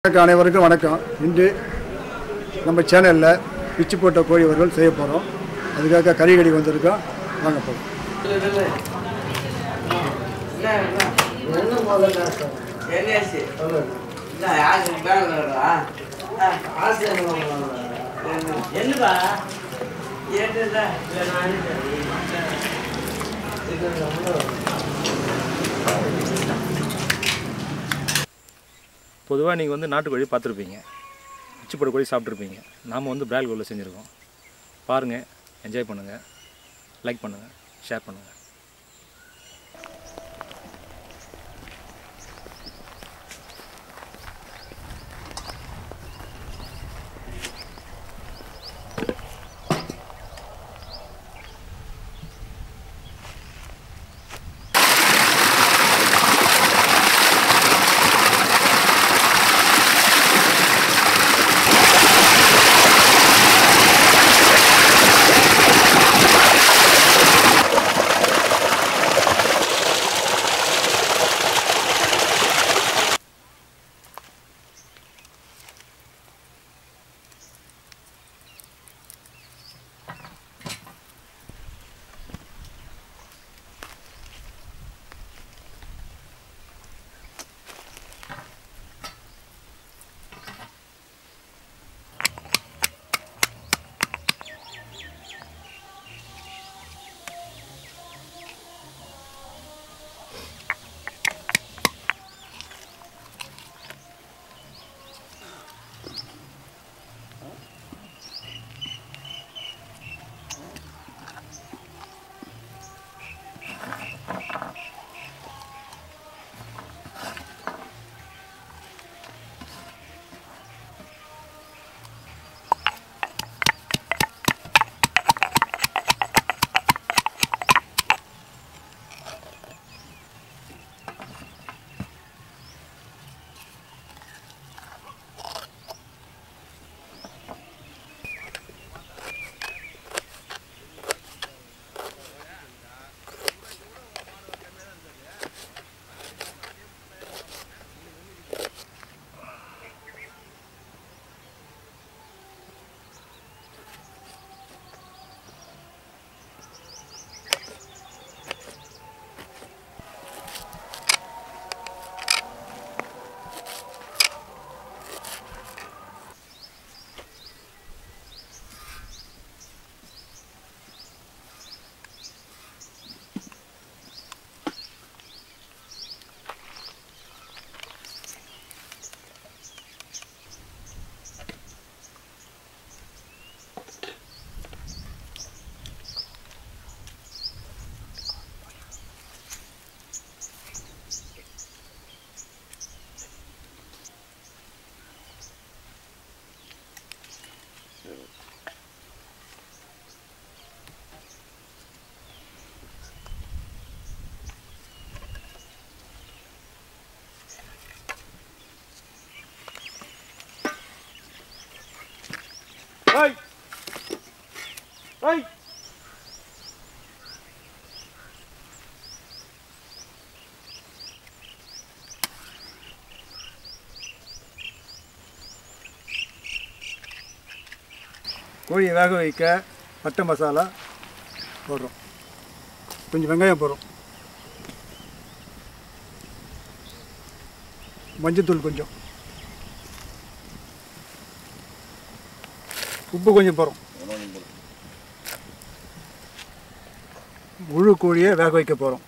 வணக்கம் அனைவருக்கும் வணக்கம் இன்று நம்ம சேனலில் பிச்சு போட்ட கோழி வறுவல் செய்ய போகிறோம் அதுக்காக கறி கடி வந்திருக்கோம் வாங்க போகிறோம் என்னப்பா பொதுவாக நீங்கள் வந்து நாட்டுக்கோழி பார்த்துருப்பீங்க உச்சிப்பட கோழி சாப்பிட்ருப்பீங்க நாம் வந்து பிரால் கோழியில் செஞ்சுருக்கோம் பாருங்கள் என்ஜாய் பண்ணுங்கள் லைக் பண்ணுங்கள் ஷேர் பண்ணுங்கள் கோழியை வேக வைக்க பட்டை மசாலா போடுறோம் கொஞ்சம் வெங்காயம் போடுறோம் மஞ்சத்தூள் கொஞ்சம் உப்பு கொஞ்சம் போடுறோம் முழு கோழியை வேக வைக்க போகிறோம்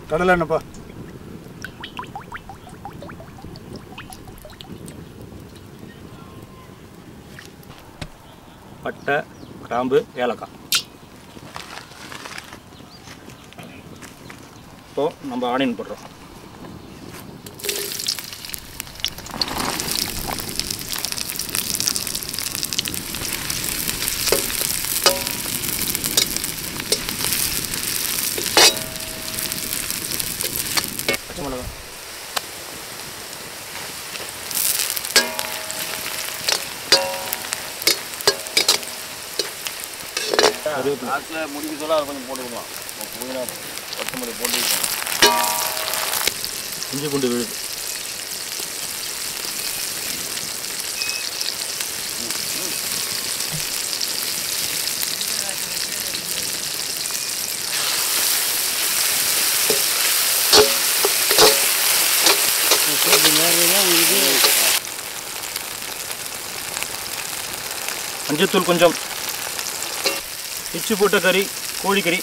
கடலை எண்ணெய்ப்பா பட்டை கிராம்பு ஏலக்காய் இப்போது நம்ம ஆனியன் போடுறோம் பச்சை மிளகாய் கருவேப்பிலை லாஸ்ட்டில் முடிக்க சொல்ல அதை கொஞ்சம் போட்டுக்கணும் புதினா கொத்தமல்லி போட்டு வைக்கணும் இஞ்சி பூண்டு விழுது மஞ்சத்தூள் கொஞ்சம் பிச்சு போட்ட கறி கோழிக்கறி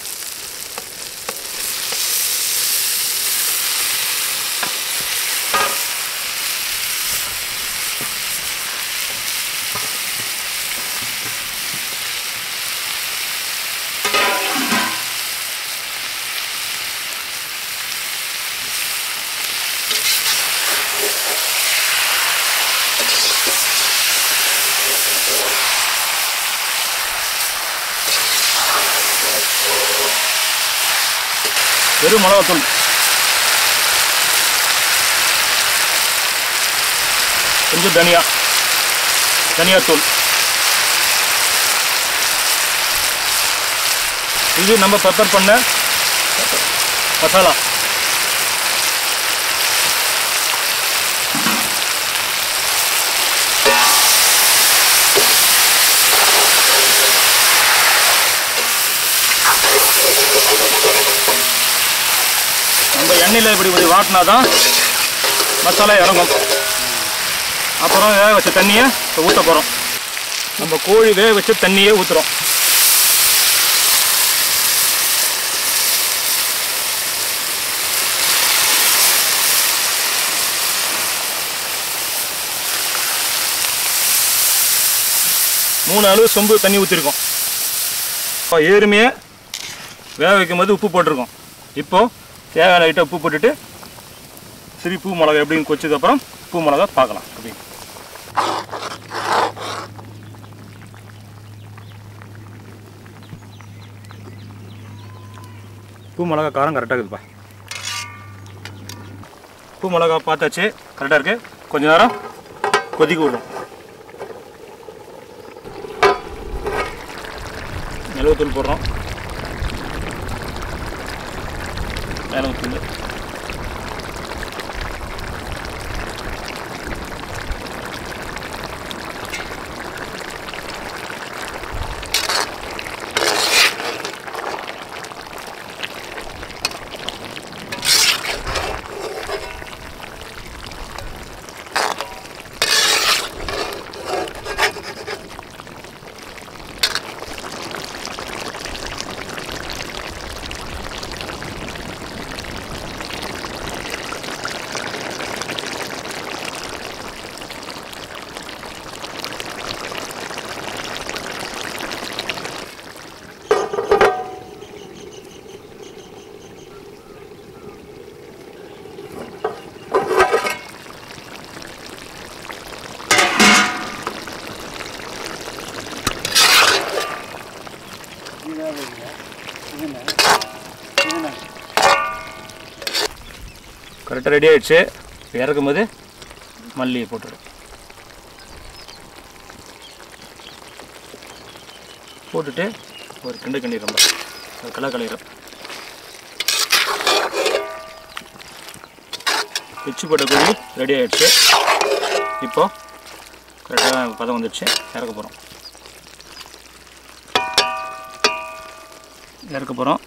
வெறும் மிளகாத்தூள் கொஞ்சம் தனியா தனியாத்தூள் இது நம்ம ப்ரிப்பேர் பண்ண மசாலா நம்ம எண்ணெயில் இப்படி இப்படி வாட்டினா தான் மசாலா இறங்கும் அப்புறம் வேக வச்ச தண்ணியை இப்போ ஊற்ற போகிறோம் நம்ம கோழி வேக வச்ச தண்ணியே ஊற்றுறோம் மூணு அளவு சொம்பு தண்ணி ஊற்றிருக்கோம் இப்போ ஏறுமையே வேக வைக்கும் போது உப்பு போட்டிருக்கோம் இப்போது தேவையான லைட்டாக உப்பு போட்டுட்டு சரி பூ மிளகா எப்படின்னு கொச்சதுக்கப்புறம் பூ மிளகா பார்க்கலாம் அப்படி பூ மிளகா காரம் கரெக்டாக இருக்குதுப்பா பூ மிளகா பார்த்தாச்சு கரெக்டாக இருக்குது கொஞ்ச நேரம் கொதிக்க விடுறோம் மிளகுத்தூள் போடுறோம் மிளகுத்தூள் கரெக்டாக ரெடி ஆயிடுச்சு இப்போ இறக்கும் போது மல்லியை போட்டுடும் போட்டுட்டு ஒரு கிண்டு கிண்டி ரொம்ப அது கலர் கலையிறோம் பிச்சு போட்ட கோழி ரெடி ஆயிடுச்சு இப்போ கரெக்டாக பதம் வந்துடுச்சு இறக்க போகிறோம் இறக்க போகிறோம்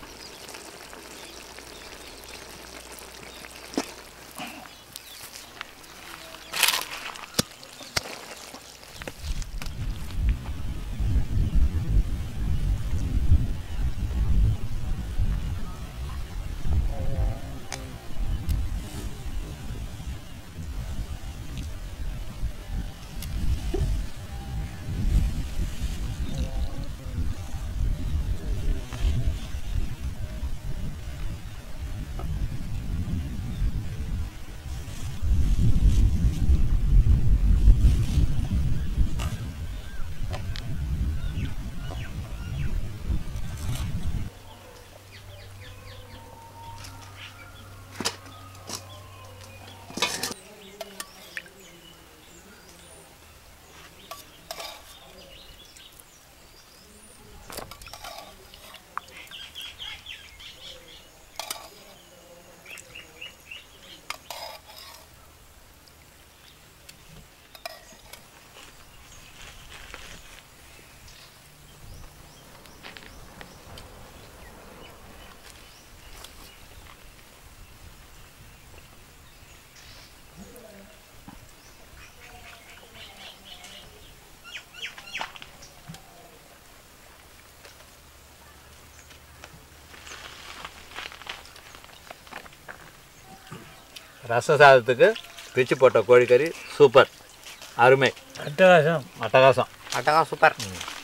ரச சாதத்துக்கு பிச்சு போட்ட கோழிக்கறி சூப்பர் அருமை அட்டகாசம் அட்டகாசம் அட்டகா சூப்பர்